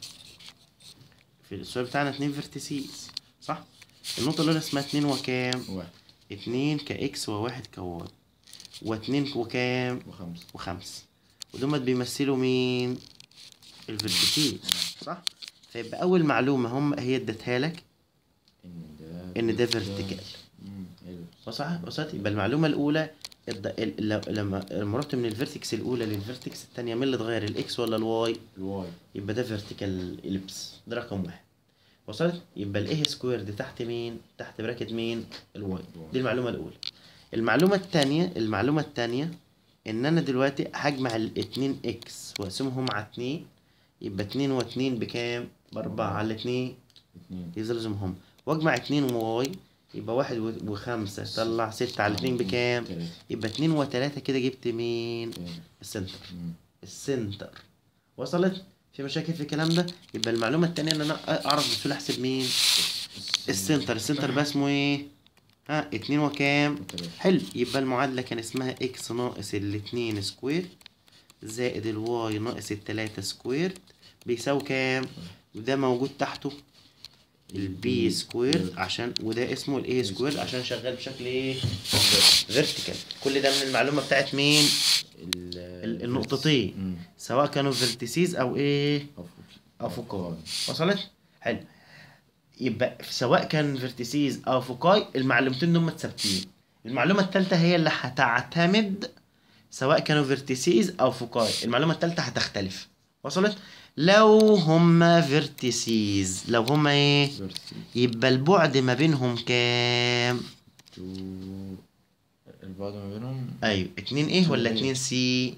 في السؤال بتاعنا اتنين فيرتيسيز صح؟ النقطة الأولى اسمها اتنين وكام؟ واحد اتنين كإكس وواحد كواي واتنين وكام؟ وخمسة وخمسة ودول بيمثلوا مين الفيرتيسيز صح فيبقى اول معلومه هم هي ادتها لك ان ده ان ده فيرتيكال مم، حلو صح وصلت يبقى المعلومه الاولى الد- ال- ل- لما لما رحت من الفيرتكس الاولى للفيرتكس الثانيه مين اللي اتغير الاكس ولا الواي الواي يبقى ده فيرتيكال اليبس ده رقم واحد وصلت يبقى الايه سكوير دي تحت مين تحت براكت مين الواي دي المعلومه الاولى المعلومه الثانيه المعلومه الثانيه ان انا دلوقتي هجمع الاتنين اكس واقسمهم على اتنين يبقى اتنين واتنين بكام باربعة على اتنين اتنين يزلزمهم واجمع اتنين واي يبقى واحد و- وخمسة طلع ستة على اتنين بكام تلاتة يبقى اتنين وتلاتة كده جبت مين تلاتة. السنتر مم. السنتر وصلت في مشاكل في الكلام ده يبقى المعلومة التانية ان انا اعرف بسهولة احسب مين السنتر السنتر بقى اسمه ايه ها اتنين وكام وتلاتة. حلو يبقى المعادلة كان اسمها اكس ناقص الاتنين سكوير زائد الواي ناقص التلاتة سكوير بيساوي كام وده موجود تحته البي سكوير عشان وده اسمه الاي سكوير عشان شغال بشكل ايه فيرتيكال كل ده من المعلومة بتاعت مين ال- ال- النقطتين. مم. سواء كانوا فيرتيسيز او ايه أفقي. او فوكاي وصلت حلو يبقى سواء كان فيرتيسيز او فوكاي المعلومتين دول ثابتين المعلومه الثالثه هي اللي هتعتمد سواء كانوا فيرتيسيز او فوكاي المعلومه الثالثه هتختلف وصلت لو هما فيرتيسيز لو هما ايه فيرتي. يبقى البعد ما بينهم كام تو البعد ما بينهم ايوه اتنين ايه ولا اتنين سي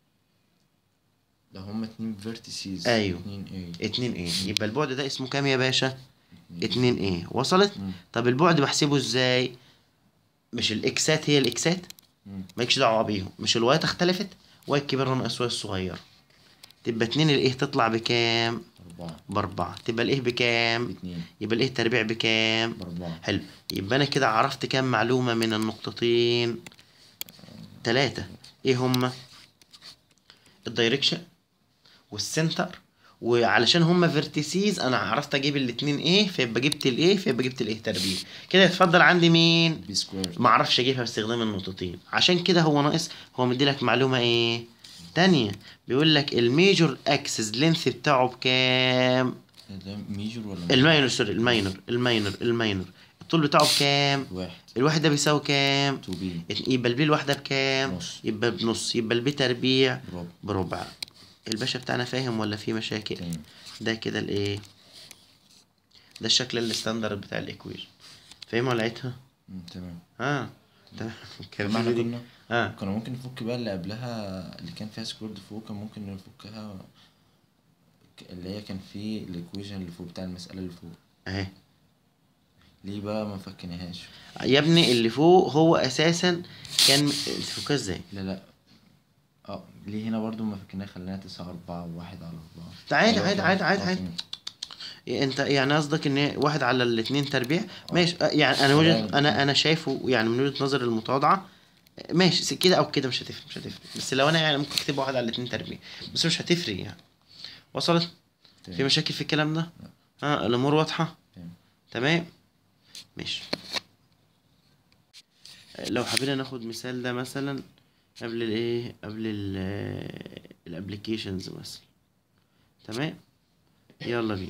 ده هما اتنين فيرتيسيز أيوه. اتنين ايه اتنين ايه يبقى البعد ده اسمه كام يا باشا اتنين ايه وصلت مم. طب البعد بحسبه ازاي مش الاكسات هي الاكسات مم. مالكش دعوه بيهم مش الوايات اختلفت واي الكبيره ناقص واي الصغير تبقى اتنين الايه تطلع بكام أربعة باربعة تبقى الايه بكام اتنين يبقى الايه تربيع بكام بأربعة حلو يبقى انا كده عرفت كام معلومه من النقطتين تلاتة ايه هما الدايركشن والسنتر وعلشان هما فيرتيسيز انا عرفت اجيب الاتنين ايه فيبقى جبت الايه فيبقى جبت الايه تربيع كده يتفضل عندي مين بي سكوير ما اعرفش اجيبها باستخدام النقطتين عشان كده هو ناقص هو مديلك معلومه ايه تانية بيقول لك الميجور اكسس لينث بتاعه بكام ده ميجور ولا الماينور سوري الماينور الماينور الماينور الطول بتاعه بكام واحد الواحد ده بيساوي كام تو بي يبقى البي الواحده بكام نص. يبقى بنص يبقى البي تربيع بربع بربع الباشا بتاعنا فاهم ولا في مشاكل تمام ده كده الايه ده الشكل الستاندرد بتاع الايكويشن فاهم ولا لقيتها مم، تمام اه تمام كان طب احنا في كنا اه كنا ممكن نفك بقى اللي قبلها اللي كان فيها سكويرد فوق كان ممكن نفكها ك- اللي هي كان في الايكويشن اللي فوق بتاع المسألة اللي فوق اهي ليه بقى ما فكناهاش يا ابني اللي فوق هو اساسا كان تفكها ازاي لا لا اه ليه هنا برضو ما فكناها خلينا تسعة أربعة وواحد على أربعة عادي أيوة عادي فاهم. عادي عادي آه، عادي تمام. انت يعني قصدك ان واحد على الاتنين تربيع آه. ماشي آه، يعني انا وجهة تمام. انا انا شايفه يعني من وجهة نظر المتواضعة آه، ماشي س- كده او كده مش هتفرق مش هتفرق بس لو انا يعني ممكن اكتب واحد على الاتنين تربيع بس مش هتفرق يعني وصلت في تمام. مشاكل في الكلام ده اه الامور واضحة تمام. تمام ماشي لو حبينا ناخد مثال ده مثلا قبل الايه قبل الابليكيشنز مثلا تمام يلا بينا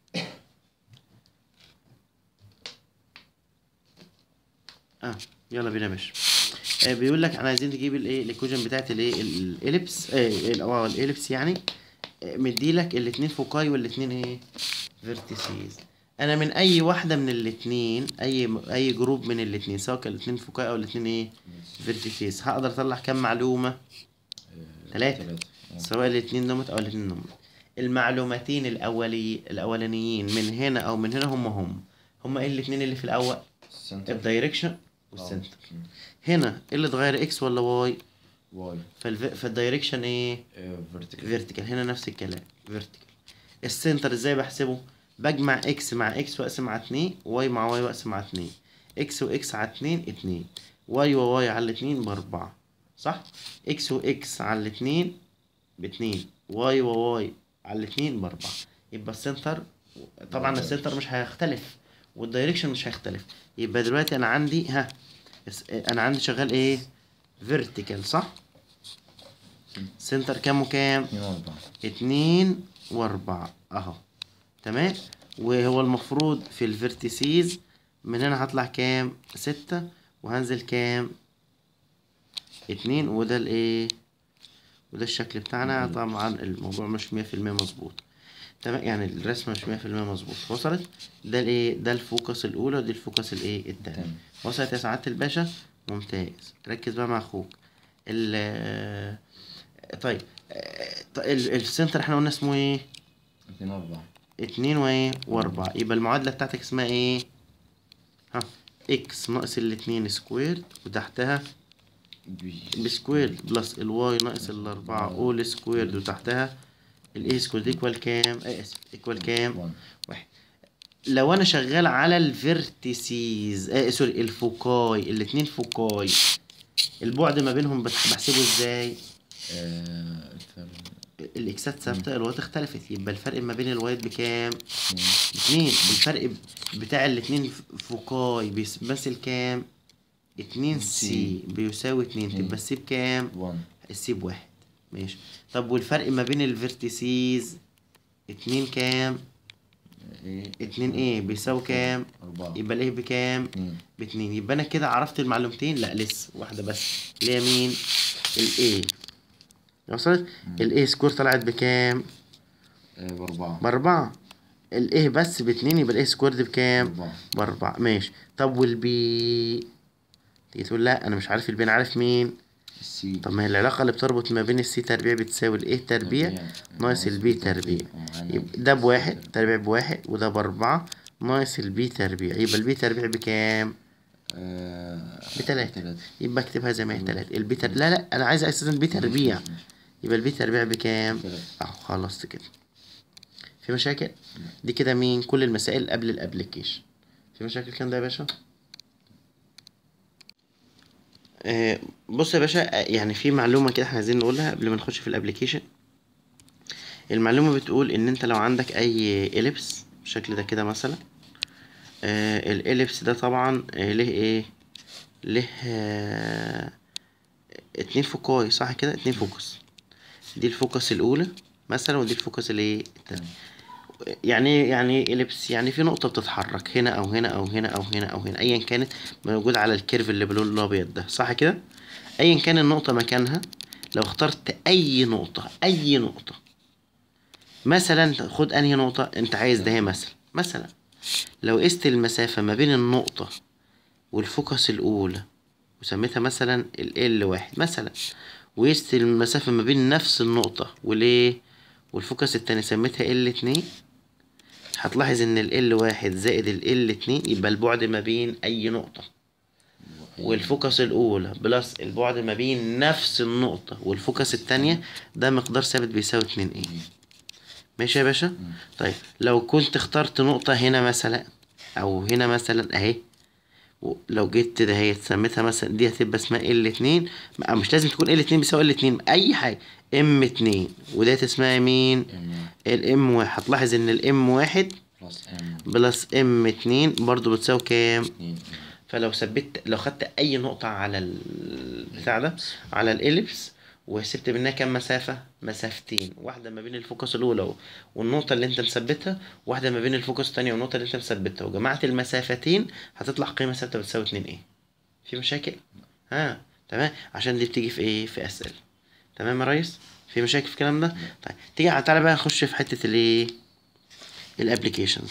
اه يلا بينا يا باشا آه بيقول لك احنا عايزين نجيب الايه الايكويشن بتاعت الايه الاليبس اه اه الاليبس يعني آه، مديلك الاتنين فوكاي والاتنين ايه فيرتيسيز انا من اي واحده من الاتنين اي اي جروب من الاتنين سواء كان الاتنين فوكاي او الاتنين ايه فيرتيسيز هقدر اطلع كام معلومه آه، تلاتة. تلاتة آه. سواء الاتنين نمط او الاتنين نمط المعلومتين الاولي الاولانيين من هنا او من هنا هم هم هم ايه الاتنين اللي في الاول السنتر الدايركشن آه. والسنتر مم. هنا ايه اللي اتغير اكس ولا واي واي فالف... فالدايركشن ايه فيرتيكال فيرتيكال هنا نفس الكلام فيرتيكال السنتر ازاي بحسبه بجمع اكس مع اكس واقسم على اتنين واي مع واي واقسم على اتنين اكس واكس على اتنين اتنين واي وواي على الاتنين باربعة صح اكس واكس على الاتنين باتنين واي وواي على الاتنين باربعة يبقى السنتر طبعا السنتر مش هيختلف والدايركشن مش هيختلف يبقى دلوقتي انا عندي ها اس- انا عندي شغال ايه فيرتيكال صح سنتر كام وكام اتنين وأربعة اتنين واربعة اهو تمام وهو المفروض في الفيرتيسيز من هنا هطلع كام ستة وهنزل كام اتنين وده الايه وده الشكل بتاعنا طبعا الموضوع مش مية في المية مظبوط تمام يعني الرسمة مش مية في المية مظبوط وصلت ده الايه ده الفوكس الاولى ودي الفوكس الايه التانية تمام. وصلت يا سعادة الباشا ممتاز ركز بقى مع اخوك ال طيب آه، ط- ال- السنتر احنا قلنا اسمه ايه اتنين وأربعة اتنين وايه واربعة يبقى المعادلة بتاعتك اسمها ايه ها اكس ناقص الاتنين سكوير وتحتها بي بسكوير بلس الواي ناقص الاربعة اول سكوير وتحتها الاي سكوير ايكوال كام اي اسف ايكوال كام وان واحد لو انا شغال على الفيرتيسيز آه سوري الفوكاي الاتنين فوكاي البعد ما بينهم بت- بحسبه ازاي آه، الفرق الاكسات ثابته الوايات اختلفت يبقى الفرق ما بين الوايات بكام اتنين. اتنين الفرق ب- بتاع الاتنين ف- فوكاي بيمثل كام اتنين سي بيساوي اتنين اتنين. تبقى السي بكام وان السي بواحد ماشي طب والفرق ما بين الفيرتيسيز اتنين كام ايه اتنين ايه بيساوي كام أربعة يبقى الايه بكام اتنين باتنين يبقى انا كده عرفت المعلومتين لا لسه واحده بس اللي هي مين الايه وصلت الايه سكور طلعت بكام آه، بأربعة باربعة الايه بس باتنين يبقى الايه سكويرد بكام أربعة باربعة ماشي طب والبي تيجي تقول لا انا مش عارف البي انا عارف مين السي طب ما هي العلاقة اللي بتربط ما بين السي تربيع بتساوي الايه تربيع ناقص البي تربيع يبقى ده بواحد تربيع بواحد وده بأربعة ناقص البي تربيع يبقى البي تربيع بكام آه، بتلاتة. بتلاتة يبقى اكتبها زي ما هي تلاتة البي تر... لا لا انا عايز اساسا البي تربيع ماشي، ماشي. يبقى البي تربيع بكام تلاتة. اهو خلصت كده في مشاكل دي كده مين كل المسائل قبل الابليكيشن في مشاكل كام ده يا باشا آه بص يا باشا آه، يعني في معلومه كده احنا عايزين نقولها قبل ما نخش في الابليكيشن المعلومه بتقول ان انت لو عندك اي اليبس بالشكل ده كده مثلا آه الاليبس ده طبعا آه له ايه له آه اتنين فوكاي صح كده اتنين فوكس دي الفوكس الاولى مثلا ودي الفوكس الايه التانية يعني إيه- يعني ايه اليبس يعني في نقطة بتتحرك هنا او هنا او هنا او هنا او هنا ايا كانت موجودة على الكيرف اللي باللون الابيض ده صح كده ايا كان النقطة مكانها لو اخترت اي نقطة اي نقطة مثلا خد انهي نقطة انت عايز ده هي مثلا مثلا لو قست المسافة ما بين النقطة والفوكس الأولى وسميتها مثلا ال L واحد مثلا وقست المسافة ما بين نفس النقطة وليه والفوكس التاني سميتها ال اتنين هتلاحظ ان ال L واحد زائد ال L اتنين يبقى البعد ما بين أي نقطة والفوكس الأولى بلس البعد ما بين نفس النقطة والفوكس التانية ده مقدار ثابت بيساوي اتنين ايه ماشي يا باشا طيب لو كنت اخترت نقطة هنا مثلا أو هنا مثلا أهي و- لو جيت ده هي سميتها مثلا دي هتبقى اسمها ال اتنين م- مش لازم تكون ال اتنين بيساوي ال اتنين أي حاجة ام اتنين وديت اسمها مين؟ ام الام واحد هتلاحظ ان الام واحد بلس ام بلس ام اتنين برضو بتساوي كام؟ اتنين فلو ثبت لو خدت اي نقطة على البتاع ده على الاليبس وحسبت منها كام مسافة مسافتين واحدة ما بين الفوكس الأولى و- والنقطة اللي أنت مثبتها واحدة ما بين الفوكس التانية والنقطة اللي أنت مثبتها وجمعت المسافتين هتطلع قيمة ثابتة بتساوي اتنين إيه في مشاكل؟ ها تمام عشان دي بتيجي في إيه في أسئلة تمام يا ريس؟ في مشاكل في الكلام ده؟ طيب تيجي تعالى بقى نخش في حتة الإيه الابليكيشنز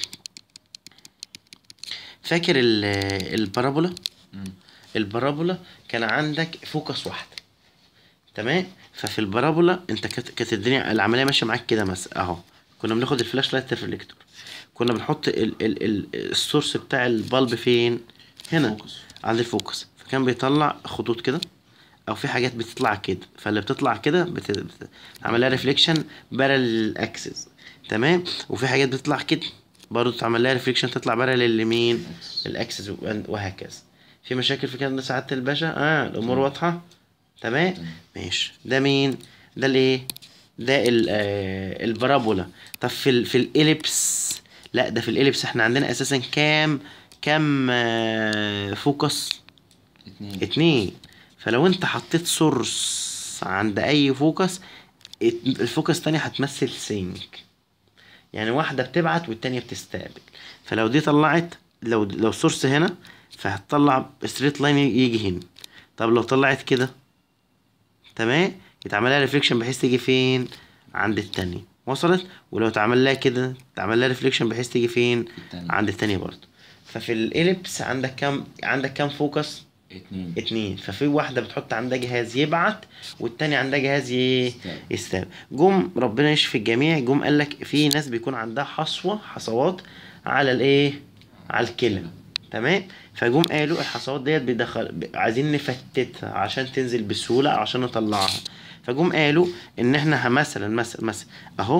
فاكر ال- البارابولا؟ مم. البارابولا كان عندك فوكس واحدة تمام ففي البارابولا انت كانت كانت الدنيا العمليه ماشيه معاك كده مثلا اهو كنا بناخد الفلاش لايت ريفليكتور كنا بنحط ال ال ال السورس بتاع البلب فين هنا فوكس. عند الفوكس فكان بيطلع خطوط كده او في حاجات بتطلع كده فاللي بتطلع كده بت... بت... عمل لها ريفليكشن بارل اكسس تمام وفي حاجات بتطلع كده برضه تعمل لها ريفليكشن تطلع بارل لمين إكس. الاكسس وهكذا في مشاكل في كده سعاده الباشا اه الامور واضحه تمام تمام. ماشي ده مين ده الايه ده ال- آه، البارابولا طب في ال في الاليبس لا ده في الاليبس احنا عندنا اساسا كام كام آه، فوكس اتنين اتنين فلو انت حطيت سورس عند اي فوكس ات- الفوكس التانية هتمثل سينك يعني واحدة بتبعت والتانية بتستقبل فلو دي طلعت لو لو سورس هنا فهتطلع ستريت لاين يجي هنا طب لو طلعت كده تمام يتعمل لها ريفليكشن بحيث تيجي فين عند التانية وصلت ولو اتعمل لها كده تعمل لها ريفليكشن بحيث تيجي فين التانية. عند التانية برضه ففي الاليبس عندك كام عندك كام فوكس اتنين اتنين ففي واحدة بتحط عندها جهاز يبعت والتانية عندها جهاز ي... يستقبل. يستقبل جم ربنا يشفي الجميع جم قال لك في ناس بيكون عندها حصوة حصوات على الايه على الكلى تمام فجم قالوا الحصوات ديت بيدخل ب- عايزين نفتتها عشان تنزل بسهولة عشان نطلعها فجم قالوا ان احنا ه- مثلا مثلا مثلا اهو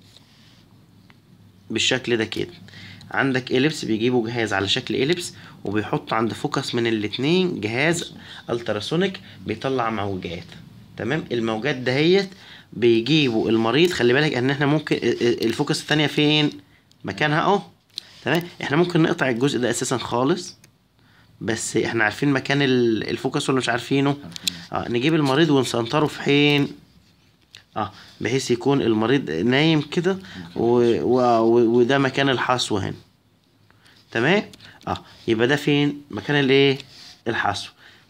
بالشكل ده كده عندك اليبس بيجيبوا جهاز على شكل اليبس وبيحطوا عند فوكس من الاتنين جهاز التراسونيك بيطلع موجات تمام الموجات دهيت بيجيبوا المريض خلي بالك ان احنا ممكن ال- ال- الفوكس التانية فين مكانها اهو تمام احنا ممكن نقطع الجزء ده اساسا خالص بس احنا عارفين مكان ال- الفوكس ولا مش عارفينه عارفين. اه نجيب المريض ونسنطره في حين اه بحيث يكون المريض نايم كده و... و... و... وده مكان الحصو هنا تمام اه يبقى ده فين مكان الايه الحصو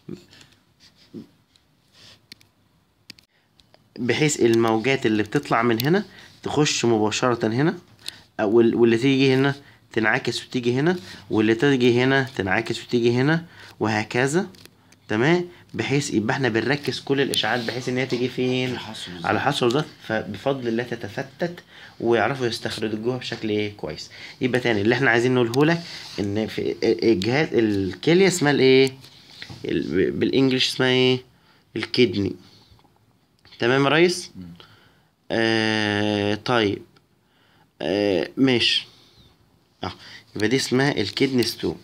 بحيث الموجات اللي بتطلع من هنا تخش مباشرة هنا أو ال- واللي تيجي هنا تنعكس وتيجي هنا واللي تيجي هنا تنعكس وتيجي هنا وهكذا تمام بحيث يبقى احنا بنركز كل الاشعاعات بحيث ان هي تيجي فين الحصو بالظبط. على حصر ده فبفضل الله تتفتت ويعرفوا يستخرجوها بشكل ايه كويس يبقى تاني اللي احنا عايزين نقوله لك ان في الجهاز الكليه اسمها الايه ال- بالانجلش اسمها ايه الكدني تمام يا ريس مم. آه طيب آه ماشي اه يبقى دي اسمها الكدني ستون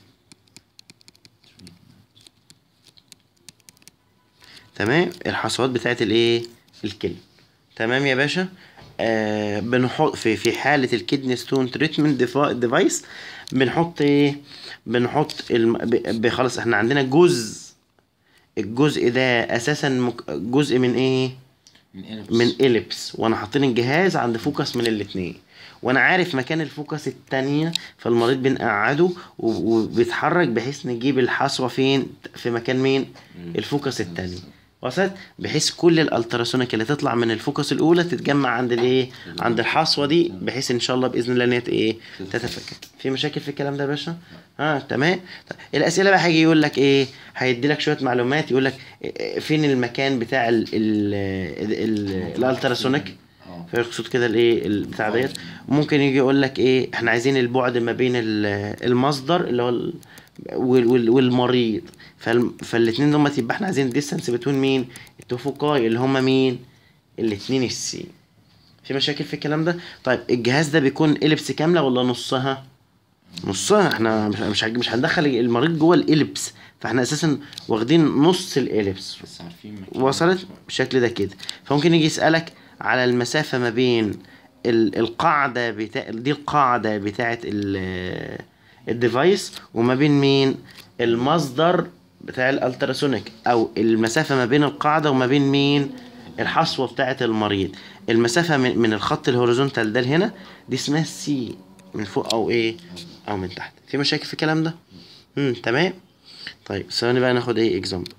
تمام الحصوات بتاعت الايه الكلى تمام يا باشا آه بنحط في في حاله الكدني ستون تريتمنت ديفايس بنحط ايه بنحط الم... ب... ب- خلاص احنا عندنا جزء الجزء ده اساسا مك... جزء من ايه من إليبس. من اليبس وانا حاطين الجهاز عند فوكس من الاتنين وانا عارف مكان الفوكس التانية فالمريض بنقعده و- وبيتحرك بحيث نجيب الحصوة فين في مكان مين مم. الفوكس التاني وصلت بحيث كل الالتراسونيك اللي تطلع من الفوكس الاولى تتجمع عند الايه عند الحصوه دي بحيث ان شاء الله باذن الله ان هي ت- ايه تتفكك في مشاكل في الكلام ده يا باشا اه تمام طيب الاسئله بقى هيجي يقول لك ايه هيدي لك شويه معلومات يقول لك إيه- فين المكان بتاع ال ال ال الالتراسونيك اه فيقصد كده الايه البتاع ديت ممكن يجي يقول لك ايه احنا عايزين البعد ما بين ال- المصدر اللي هو ال- وال- وال- والمريض فال- فالاتنين دول يبقى احنا عايزين الديستانس بتوين مين التوفوقاي اللي هما مين الاتنين السي في مشاكل في الكلام ده طيب الجهاز ده بيكون اليبس كامله ولا نصها نصها احنا مش مش هج- مش هندخل المريض جوه الاليبس فاحنا اساسا واخدين نص الاليبس بس عارفين مكان وصلت بالشكل ده كده فممكن يجي يسألك على المسافة ما بين ال- القاعدة بتاع دي القاعدة بتاعة ال- الديفايس وما بين مين المصدر بتاع الالتراسونيك او المسافة ما بين القاعدة وما بين مين الحصوة بتاعة المريض المسافة من, من الخط الهوريزونتال ده لهنا دي اسمها سي من فوق او ايه او من تحت في مشاكل في الكلام ده امم تمام طيب ثواني بقى ناخد ايه اكزامبل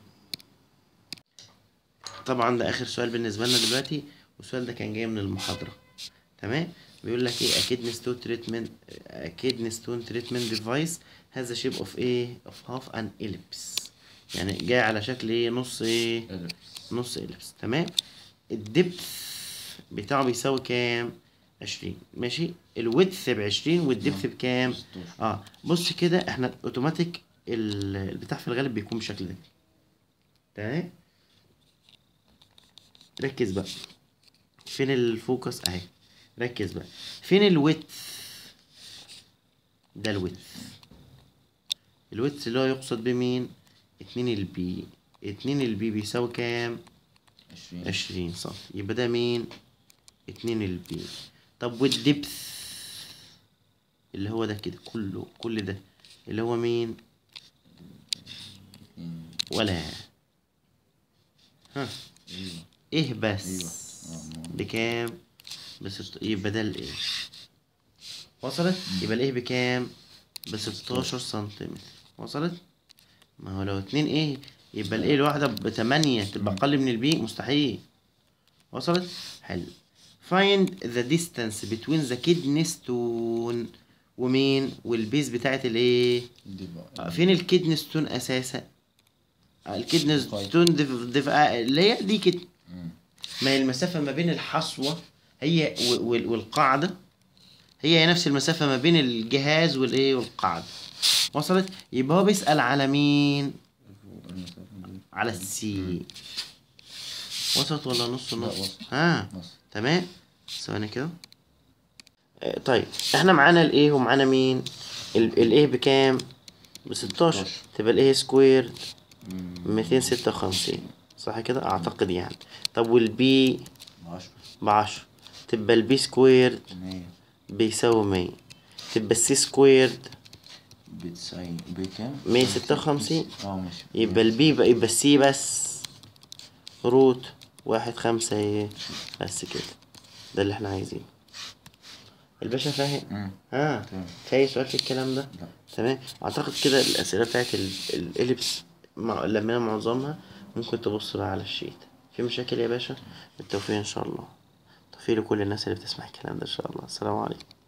طبعا ده اخر سؤال بالنسبه لنا دلوقتي والسؤال ده كان جاي من المحاضره تمام بيقول لك ايه اكيد ستون تريتمنت اكيد ستون تريتمنت ديفايس هذا شيب اوف ايه اوف هاف ان اليبس يعني جاي على شكل ايه نص ايه إليبس. نص اليبس تمام الدبث بتاعه بيساوي كام عشرين ماشي الويدث بعشرين والدبث بكام 16. اه بص كده احنا اوتوماتيك ال- البتاع في الغالب بيكون بالشكل ده تمام ركز بقى فين الفوكس اهي ركز بقى فين الويدث ده الويدث الويدث اللي هو يقصد بمين اتنين البي اتنين البي بيساوي كام عشرين عشرين سم يبقى ده مين اتنين البي طب والدبث اللي هو ده كده كله كل ده اللي هو مين اتنين. ولا ها ايوه ايه بس ايوه اه ما- بكام بست يبقى ده الايه وصلت يبقى الايه بكام بستاشر سنتيمتر وصلت ما هو لو اتنين ايه يبقى الايه الواحدة بتمانية تبقى اقل من البي مستحيل وصلت حلو find the distance between the kidney stone ومين والبيز بتاعت الايه دي بقى آه، فين الكدني ستون اساسا آه، الكدني طيب. ستون دف... دف... آه، اللي هي دي كده مم. ما هي المسافة ما بين الحصوة هي و- وال- والقاعدة هي هي نفس المسافة ما بين الجهاز والايه والقاعدة وصلت يبقى هو بيسأل على مين فوق المسافة دي. على السي وسط ولا نص لا، نص وسط. ها نص تمام ثواني كده آه، طيب احنا معانا الايه ومعانا مين ال- الايه بكام ب 16 16. تبقى الايه سكوير مم. 256 صح كده اعتقد يعني طب والبي عشرة بعشرة تبقى البي سكوير مية بيساوي مية تبقى السي سكوير بتساوي بكام؟ مية ستة وخمسين. اه ماشي يبقى البي بقى يبقى السي بس روت واحد خمسة ايه بس كده ده اللي احنا عايزينه الباشا فاهم مم. ها تمام في اي سؤال في الكلام ده لا تمام اعتقد كده الاسئله بتاعت ال- الاليبس مع لمينا معظمها ممكن تبص بقى على الشيت في مشاكل يا باشا بالتوفيق ان شاء الله توفيق لكل الناس اللي بتسمع الكلام ده ان شاء الله السلام عليكم